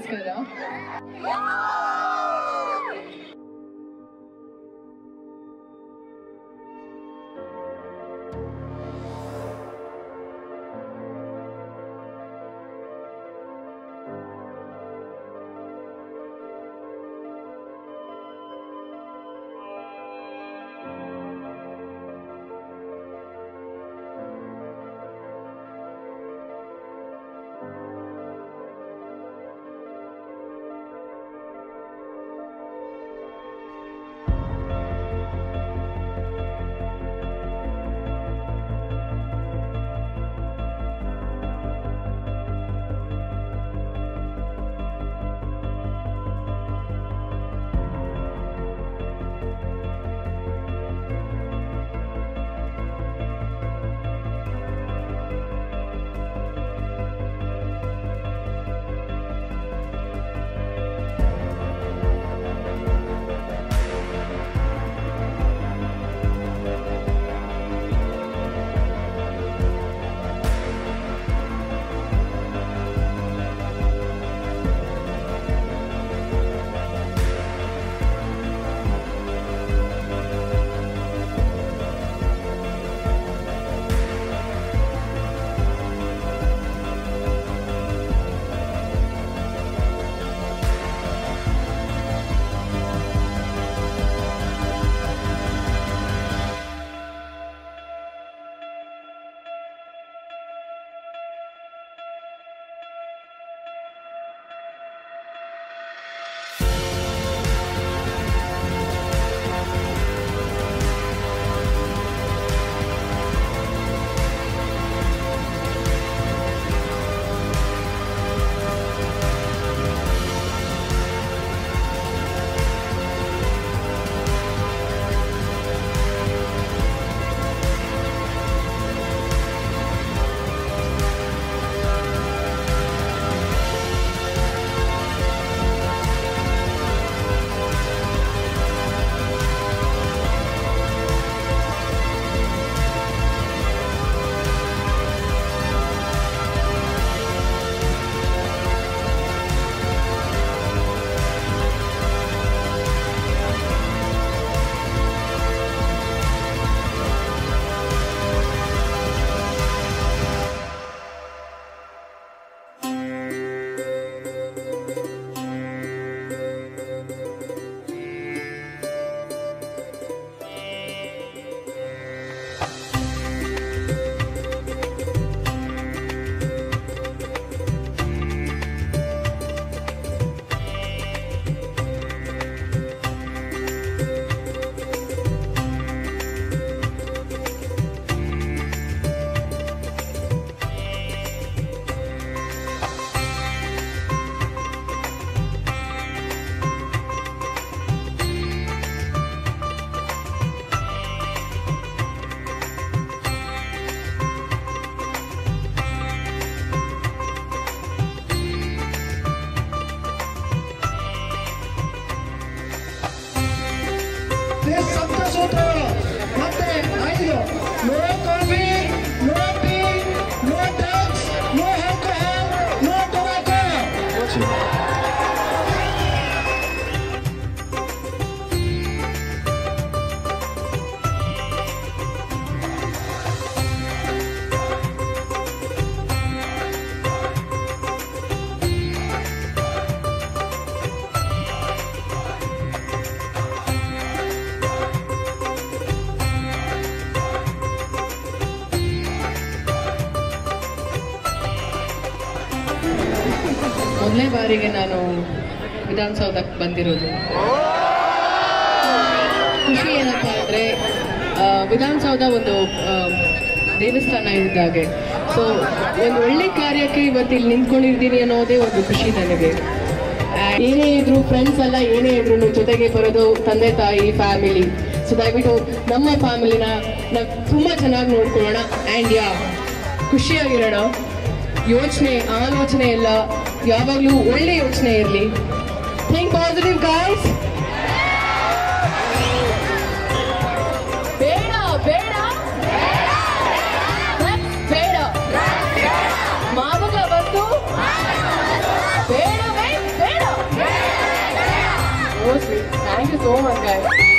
ನಮಸ್ಕಾರ ಸಪ್ತಸೂತ್ರ ಮತ್ತೆ ಐದು no coffee no tea no drugs no alcohol no tobacco ಮೊದಲನೇ ಬಾರಿಗೆ ನಾನು ವಿಧಾನಸೌಧಕ್ಕೆ ಬಂದಿರೋದು ಖುಷಿ ಏನಪ್ಪ ಅಂದರೆ ವಿಧಾನಸೌಧ ಒಂದು ಆ, ದೇವಸ್ಥಾನ ಇದ್ದಾಗೆ ಸೊ ಒಂದು ಒಳ್ಳೆ ಕಾರ್ಯಕ್ಕೆ ಇವತ್ತು ಇಲ್ಲಿ ನಿಂತ್ಕೊಂಡಿದ್ದೀನಿ ಅನ್ನೋದೇ ಒಂದು ಖುಷಿ ನನಗೆ ಆ, ಏನೇ ಇದ್ರು ಫ್ರೆಂಡ್ಸ್ ಎಲ್ಲ ಏನೇ ಇದ್ರು ಜೊತೆಗೆ ಬರೋದು ತಂದೆ ತಾಯಿ ಫ್ಯಾಮಿಲಿ ಸೊ ದಯವಿಟ್ಟು ನಮ್ಮ ಫ್ಯಾಮಿಲಿನ ನಾವು ತುಂಬ ಚೆನ್ನಾಗಿ ನೋಡ್ಕೊಳ್ಳೋಣ ಆ್ಯಂಡ್ ಯಾ ಖುಷಿಯಾಗಿರೋಣ ಯೋಚನೆ ಆಲೋಚನೆ ಎಲ್ಲ ಯಾವಾಗಲೂ ಒಳ್ಳೆ ಯೋಚನೆ ಇರಲಿ ಥಿಂಕ್ ಪಾಸಿಟಿವ್ ಗಾಯ್ಸ್ ಬೇಡ ಬೇಡ ಬೇಡ ಮಾವುಗ ಬಂತು ಬೇಡವೇ ಬೇಡ So sweet. Thank you so much, guys.